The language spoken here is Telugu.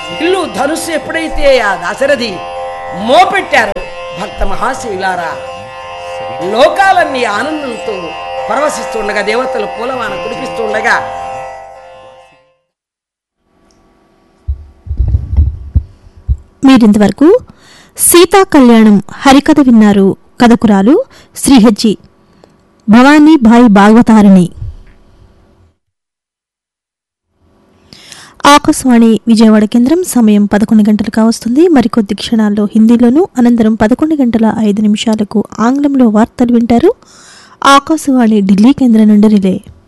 ఇల్లు ధనుస్సు ఎప్పుడైతే ఆ దశరథి మోపెట్టారో భక్త మహాశివులారా లోకాలన్నీ ఆనందంతో పరవశిస్తుండగా దేవతలు పూలవాన కురిపిస్తుండగా మీరింతవరకు సీతా కళ్యాణం హరికథ విన్నారు కథకురాలు శ్రీహజ్జి భవానీ భాయ్ భాగవతారిణి ఆకాశవాణి విజయవాడ కేంద్రం సమయం పదకొండు గంటలకు వస్తుంది మరికొద్ది క్షణాల్లో హిందీలోను అనంతరం పదకొండు గంటల ఐదు నిమిషాలకు ఆంగ్లంలో వార్తలు వింటారు ఆకాశవాణి ఢిల్లీ కేంద్రం నుండి రిలే